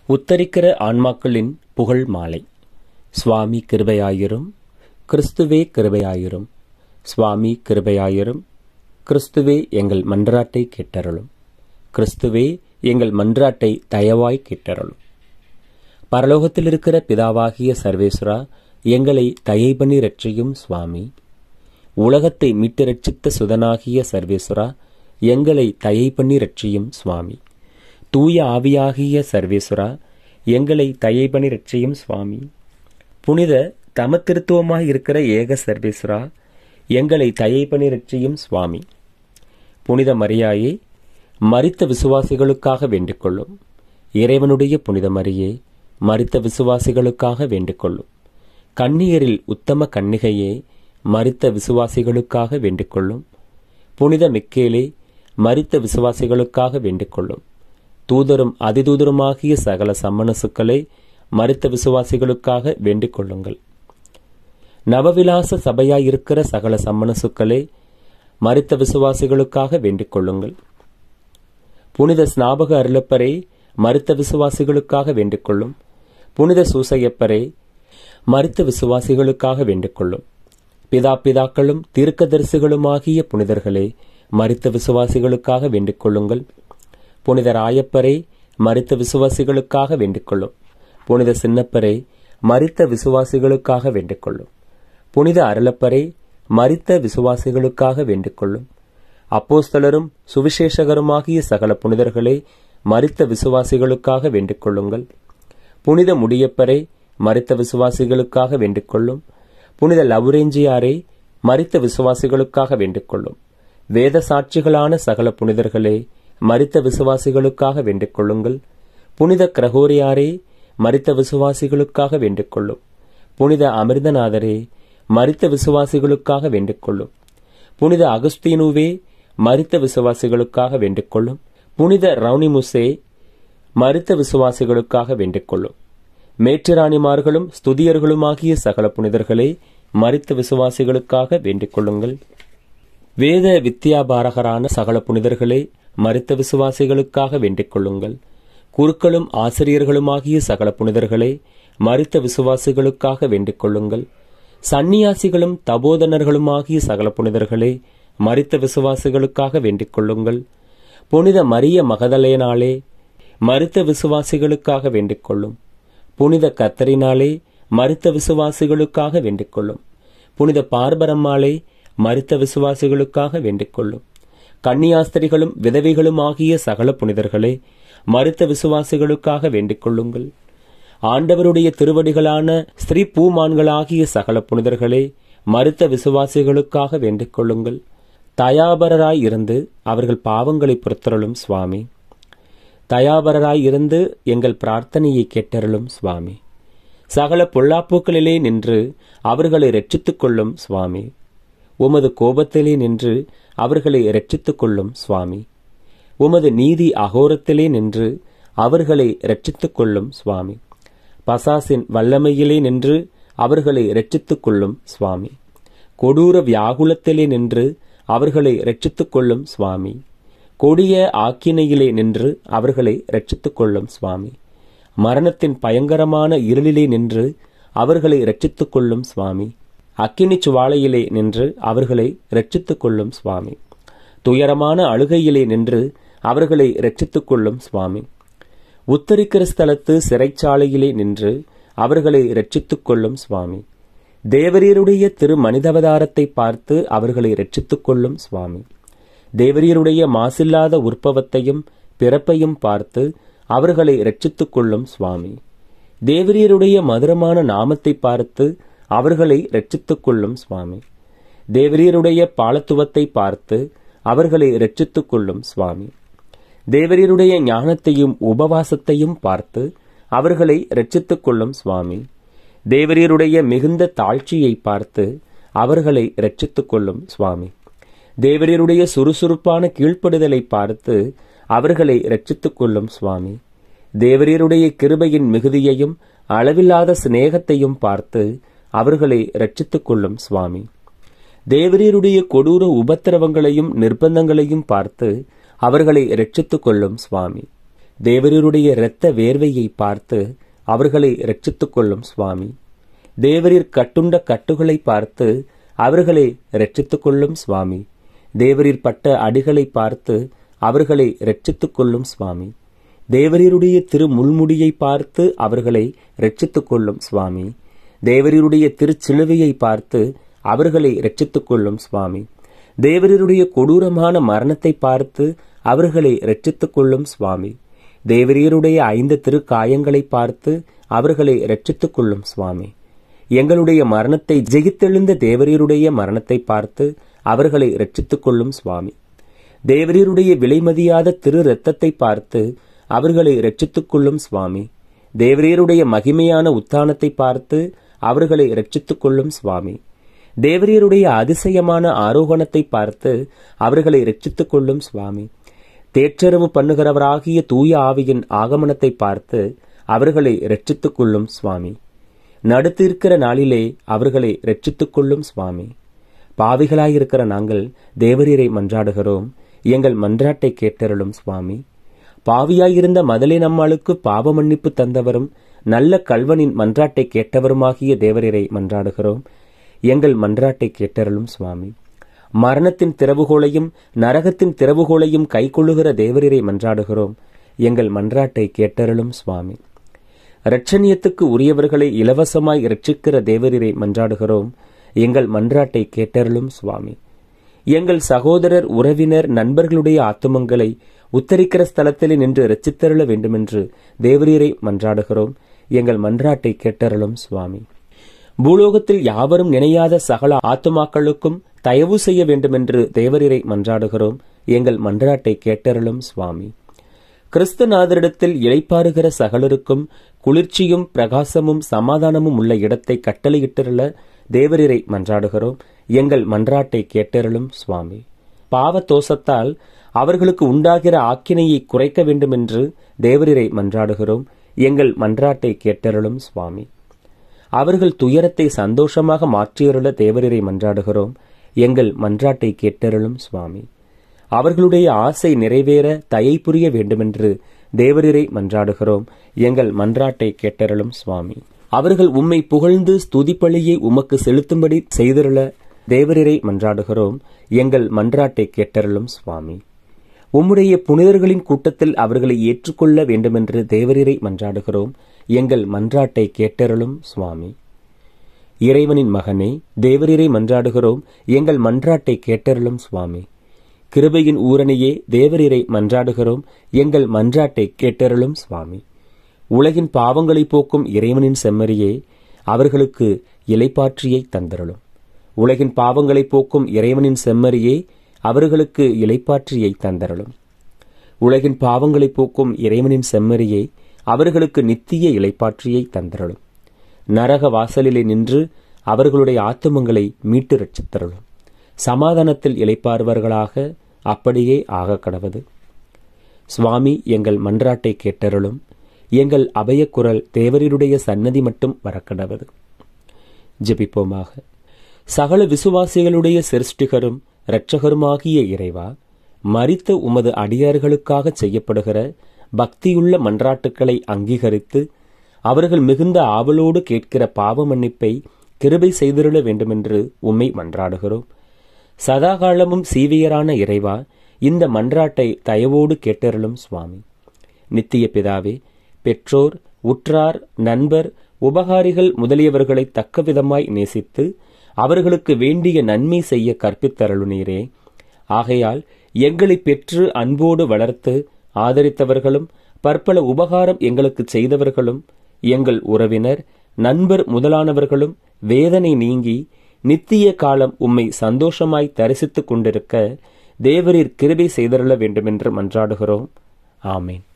உத்தரிக்கிற ஆன்மாக்களின் புகழ் மாலை சுவாமி கிருபையாயிரும் கிறிஸ்துவே கிருபையாயிரும் சுவாமி கிருபையாயிரும் கிறிஸ்துவே எங்கள் மன்றாட்டை கேட்டருளும் கிறிஸ்துவே எங்கள் மன்றாட்டை தயவாய் கேட்டருளும் பரலோகத்தில் இருக்கிற பிதாவாகிய சர்வேஸ்வரா எங்களை தயை பண்ணி ரட்சியும் சுவாமி உலகத்தை மீட்டு ரட்சித்த சுதனாகிய சர்வேஸ்வரா எங்களை தயை பண்ணி ரட்சியும் சுவாமி தூய ஆவியாகிய சர்வேஸ்வரா எங்களை தயை பண்ணி ரட்சியும் சுவாமி புனித தமத்திருத்துவமாய் இருக்கிற ஏக சர்வேஸ்வரா எங்களை தயை பண்ணி ரட்சியும் சுவாமி புனித மரியாயே மரித்த விசுவாசிகளுக்காக வேண்டிக்கொள்ளும் இறைவனுடைய புனித மரியே மரித்த விசுவாசிகளுக்காக வேண்டிக்கொள்ளும் கன்னியரில் உத்தம கன்னிகையே மரித்த விசுவாசிகளுக்காக வேண்டிக்கொள்ளும் புனித மிக்கேலே மரித்த விசுவாசிகளுக்காக வேண்டிக்கொள்ளும் தூதரும் அதிதூதருமாகிய சகல சம்மனசுக்களை மரித்த விசுவாசிகளுக்காக வேண்டிக் கொள்ளுங்கள் நவவிலாச சபையாயிருக்கிற சகல சம்மனசுக்களே மரித்த விசுவாசிகளுக்காக வேண்டிக் கொள்ளுங்கள் புனித ஸ்நாபக அருளப்பரே மரித்த விசுவாசிகளுக்காக வேண்டிக் கொள்ளும் புனித சூசையப்பரே மரித்த விசுவாசிகளுக்காக வேண்டிக் கொள்ளும் பிதா பிதாக்களும் தீர்க்கதரிசிகளுமாகிய புனிதர்களே மரித்த விசுவாசிகளுக்காக வேண்டிக் கொள்ளுங்கள் புனித ராயப்பரே மரித்த விசுவாசிகளுக்காக வேண்டிக் கொள்ளும் புனித சின்னப்பரே மரித்த விசுவாசிகளுக்காக வேண்டிக் கொள்ளும் புனித அருளப்பரே மரித்த விசுவாசிகளுக்காக வேண்டிக் கொள்ளும் அப்போஸ்தலரும் சுவிசேஷகருமாகிய சகல புனிதர்களே மரித்த விசுவாசிகளுக்காக வேண்டிக் கொள்ளுங்கள் புனித முடியப்பரே மரித்த விசுவாசிகளுக்காக வேண்டிக் கொள்ளும் புனித லவுரேஞ்சியாரே மரித்த விசுவாசிகளுக்காக வேண்டிக் கொள்ளும் வேத சாட்சிகளான சகல புனிதர்களே மரித்த விசுவாசிகளுக்காக வேண்டிக் கொள்ளுங்கள் புனித கிரகோரியாரே மரித்த விசுவாசிகளுக்காக வேண்டிக் கொள்ளும் புனித அமிர்தநாதரே மரித்த விசுவாசிகளுக்காக வேண்டிக் கொள்ளும் புனித அகஸ்தீனுவே மரித்த விசுவாசிகளுக்காக வேண்டிக் கொள்ளும் புனித ரவுனிமுசே மரித்த விசுவாசிகளுக்காக வேண்டிக் கொள்ளும் மேற்றிராணிமார்களும் ஸ்துதியர்களுமாகிய சகல புனிதர்களே மரித்த விசுவாசிகளுக்காக வேண்டிக் கொள்ளுங்கள் வேத வித்யாபாரகரான சகல புனிதர்களே மரித்த விசுவாசிகளுக்காக வேண்டிக் கொள்ளுங்கள் குருக்களும் ஆசிரியர்களுமாகிய சகல புனிதர்களே மரித்த விசுவாசிகளுக்காக வேண்டிக் கொள்ளுங்கள் சந்நியாசிகளும் தபோதனர்களுமாகிய சகல புனிதர்களே மரித்த விசுவாசிகளுக்காக வேண்டிக் கொள்ளுங்கள் புனித மரிய மகதலேனாலே மரித்த விசுவாசிகளுக்காக வேண்டிக் கொள்ளும் புனித கத்தரினாலே மரித்த விசுவாசிகளுக்காக வேண்டிக் கொள்ளும் புனித பார்பரம்மாளே மரித்த விசுவாசிகளுக்காக வேண்டிக் கொள்ளும் கன்னியாஸ்திரிகளும் விதவைகளும் ஆகிய சகல புனிதர்களே மறுத்த விசுவாசிகளுக்காக வேண்டிக் கொள்ளுங்கள் ஆண்டவருடைய திருவடிகளான ஸ்ரீ பூமான்களாகிய சகல புனிதர்களே மறுத்த விசுவாசிகளுக்காக வேண்டிக் கொள்ளுங்கள் தயாபரராய் இருந்து அவர்கள் பாவங்களை பொறுத்தருளும் சுவாமி தயாபரராய் இருந்து எங்கள் பிரார்த்தனையை கேட்டருளும் சுவாமி சகல பொல்லாப்பூக்களிலே நின்று அவர்களை ரட்சித்துக் கொள்ளும் சுவாமி உமது கோபத்திலே நின்று அவர்களை ரட்சித்துக் கொள்ளும் சுவாமி உமது நீதி அகோரத்திலே நின்று அவர்களை ரட்சித்துக் கொள்ளும் சுவாமி பசாசின் வல்லமையிலே நின்று அவர்களை ரட்சித்துக் கொள்ளும் சுவாமி கொடூர வியாகுலத்திலே நின்று அவர்களை ரட்சித்துக் கொள்ளும் சுவாமி கொடிய ஆக்கினையிலே நின்று அவர்களை ரட்சித்துக் கொள்ளும் சுவாமி மரணத்தின் பயங்கரமான இருளிலே நின்று அவர்களை ரட்சித்துக் கொள்ளும் சுவாமி அக்கினி சுவாலையிலே நின்று அவர்களை ரட்சித்துக் கொள்ளும் சுவாமி துயரமான அழுகையிலே நின்று அவர்களை ரட்சித்துக் கொள்ளும் சுவாமி உத்தரிக்கிற ஸ்தலத்து சிறைச்சாலையிலே நின்று அவர்களை ரட்சித்துக் கொள்ளும் சுவாமி தேவரீருடைய திரு மனிதவதாரத்தை பார்த்து அவர்களை ரட்சித்துக் கொள்ளும் சுவாமி தேவரீருடைய மாசில்லாத உற்பவத்தையும் பிறப்பையும் பார்த்து அவர்களை ரட்சித்துக் கொள்ளும் சுவாமி தேவரீருடைய மதுரமான நாமத்தை பார்த்து அவர்களை ரட்சித்துக் கொள்ளும் சுவாமி தேவரீருடைய பாலத்துவத்தை பார்த்து அவர்களை ரட்சித்துக் கொள்ளும் சுவாமி தேவரீருடைய ஞானத்தையும் உபவாசத்தையும் பார்த்து அவர்களை ரட்சித்துக் கொள்ளும் சுவாமி தேவரீருடைய மிகுந்த தாழ்ச்சியை பார்த்து அவர்களை ரட்சித்துக் கொள்ளும் சுவாமி தேவரீருடைய சுறுசுறுப்பான கீழ்ப்படுதலை பார்த்து அவர்களை ரட்சித்துக் கொள்ளும் சுவாமி தேவரீருடைய கிருபையின் மிகுதியையும் அளவில்லாத சிநேகத்தையும் பார்த்து அவர்களை ரட்சித்துக் கொள்ளும் சுவாமி தேவரீருடைய கொடூர உபத்திரவங்களையும் நிர்பந்தங்களையும் பார்த்து அவர்களை ரட்சித்துக் கொள்ளும் சுவாமி தேவரீருடைய இரத்த வேர்வையை பார்த்து அவர்களை ரட்சித்துக் கொள்ளும் சுவாமி தேவரீர் கட்டுண்ட கட்டுகளை பார்த்து அவர்களை ரட்சித்துக் கொள்ளும் சுவாமி தேவரீர் பட்ட அடிகளை பார்த்து அவர்களை ரட்சித்துக் கொள்ளும் சுவாமி தேவரீருடைய திரு முள்முடியை பார்த்து அவர்களை ரட்சித்துக் கொள்ளும் சுவாமி தேவரீருடைய திருச்சிலுவையை பார்த்து அவர்களை ரட்சித்துக் கொள்ளும் சுவாமி தேவரீருடைய கொடூரமான மரணத்தை பார்த்து அவர்களை ரட்சித்துக் கொள்ளும் சுவாமி தேவரீருடைய ஐந்து திருக்காயங்களை பார்த்து அவர்களை ரட்சித்துக் கொள்ளும் சுவாமி எங்களுடைய மரணத்தை ஜெயித்தெழுந்த தேவரீருடைய மரணத்தை பார்த்து அவர்களை ரட்சித்துக் கொள்ளும் சுவாமி தேவரீருடைய விலைமதியாத திரு ரத்தத்தை பார்த்து அவர்களை ரட்சித்துக் கொள்ளும் சுவாமி தேவரீருடைய மகிமையான உத்தானத்தை பார்த்து அவர்களை ரட்சித்துக் கொள்ளும் சுவாமி தேவரீருடைய அதிசயமான ஆரோகணத்தை பார்த்து அவர்களை ரட்சித்துக் கொள்ளும் சுவாமி தேற்றரவு பண்ணுகிறவராகிய தூய ஆவியின் ஆகமனத்தை பார்த்து அவர்களை ரட்சித்துக் கொள்ளும் சுவாமி நடுத்திருக்கிற நாளிலே அவர்களை ரட்சித்துக் கொள்ளும் சுவாமி பாவிகளாயிருக்கிற நாங்கள் தேவரீரை மன்றாடுகிறோம் எங்கள் மன்றாட்டை கேட்டருளும் சுவாமி பாவியாயிருந்த மதலை நம்மளுக்கு பாவ மன்னிப்பு தந்தவரும் நல்ல கல்வனின் மன்றாட்டை கேட்டவருமாகிய தேவரீரை மன்றாடுகிறோம் எங்கள் மன்றாட்டை கேட்டருளும் சுவாமி மரணத்தின் திறவுகோளையும் நரகத்தின் திறவுகோளையும் கைக்கொள்ளுகிற தேவரீரை மன்றாடுகிறோம் எங்கள் மன்றாட்டை கேட்டருளும் சுவாமி இரட்சணியத்துக்கு உரியவர்களை இலவசமாய் இரட்சிக்கிற தேவரீரை மன்றாடுகிறோம் எங்கள் மன்றாட்டை கேட்டருளும் சுவாமி எங்கள் சகோதரர் உறவினர் நண்பர்களுடைய ஆத்துமங்களை உத்தரிக்கிற ஸ்தலத்திலே நின்று ரச்சித்தருள வேண்டுமென்று தேவரீரை மன்றாடுகிறோம் எங்கள் மன்றாட்டை கேட்டருளும் சுவாமி பூலோகத்தில் யாவரும் நினையாத சகல ஆத்துமாக்களுக்கும் தயவு செய்ய வேண்டுமென்று தேவரீரை மன்றாடுகிறோம் எங்கள் மன்றாட்டை கேட்டருளும் சுவாமி கிறிஸ்துநாதரிடத்தில் இளைப்பாறுகிற சகலருக்கும் குளிர்ச்சியும் பிரகாசமும் சமாதானமும் உள்ள இடத்தை கட்டளையிட்டிருள தேவரீரை மன்றாடுகிறோம் எங்கள் மன்றாட்டை கேட்டருளும் சுவாமி பாவத்தோஷத்தால் அவர்களுக்கு உண்டாகிற ஆக்கினையை குறைக்க வேண்டுமென்று தேவரீரை மன்றாடுகிறோம் எங்கள் மன்றாட்டை கேட்டருளும் சுவாமி அவர்கள் துயரத்தை சந்தோஷமாக மாற்றியருள தேவரீரை மன்றாடுகிறோம் எங்கள் மன்றாட்டை கேட்டருளும் சுவாமி அவர்களுடைய ஆசை நிறைவேற தயை புரிய வேண்டுமென்று தேவரீரை மன்றாடுகிறோம் எங்கள் மன்றாட்டை கேட்டருளும் சுவாமி அவர்கள் உம்மை புகழ்ந்து ஸ்துதிப்பலியை உமக்கு செலுத்தும்படி செய்திருள தேவரீரை மன்றாடுகிறோம் எங்கள் மன்றாட்டை கேட்டருளும் சுவாமி உம்முடைய புனிதர்களின் கூட்டத்தில் அவர்களை ஏற்றுக்கொள்ள வேண்டுமென்று தேவரீரை மன்றாடுகிறோம் எங்கள் மன்றாட்டை கேட்டருளும் சுவாமி இறைவனின் மகனே தேவரீரை மன்றாடுகிறோம் எங்கள் மன்றாட்டை கேட்டருளும் சுவாமி கிருபையின் ஊரணியே தேவரீரை மன்றாடுகிறோம் எங்கள் மன்றாட்டை கேட்டருளும் சுவாமி உலகின் பாவங்களை போக்கும் இறைவனின் செம்மறியே அவர்களுக்கு இலைப்பாற்றியை தந்தருளும் உலகின் பாவங்களை போக்கும் இறைவனின் செம்மறியே அவர்களுக்கு இலைப்பாற்றியை தந்தருளும் உலகின் பாவங்களை போக்கும் இறைவனின் செம்மறியே அவர்களுக்கு நித்திய இலைப்பாற்றியை தந்தருளும் நரக வாசலிலே நின்று அவர்களுடைய ஆத்துமங்களை மீட்டு ரட்சித்தருளும் சமாதானத்தில் இலைப்பார்வர்களாக அப்படியே ஆக கடவது சுவாமி எங்கள் மன்றாட்டை கேட்டருளும் எங்கள் அபயக்குரல் தேவரீருடைய சன்னதி மட்டும் வரக்கடவது ஜெபிப்போமாக சகல விசுவாசிகளுடைய சிருஷ்டிகரும் இரட்சகருமாகிய இறைவா மரித்த உமது அடியார்களுக்காக செய்யப்படுகிற பக்தியுள்ள மன்றாட்டுக்களை அங்கீகரித்து அவர்கள் மிகுந்த ஆவலோடு கேட்கிற பாவ மன்னிப்பை கிருபை செய்திருள வேண்டுமென்று உம்மை மன்றாடுகிறோம் சதாகாலமும் சீவியரான இறைவா இந்த மன்றாட்டை தயவோடு கேட்டருளும் சுவாமி நித்திய பிதாவே பெற்றோர் உற்றார் நண்பர் உபகாரிகள் முதலியவர்களை தக்கவிதமாய் நேசித்து அவர்களுக்கு வேண்டிய நன்மை செய்ய கற்பித்தருளுநீரே ஆகையால் எங்களை பெற்று அன்போடு வளர்த்து ஆதரித்தவர்களும் பற்பல உபகாரம் எங்களுக்கு செய்தவர்களும் எங்கள் உறவினர் நண்பர் முதலானவர்களும் வேதனை நீங்கி நித்திய காலம் உம்மை சந்தோஷமாய் தரிசித்துக் கொண்டிருக்க தேவரீர் கிருபை செய்தருள வேண்டுமென்று மன்றாடுகிறோம் ஆமேன்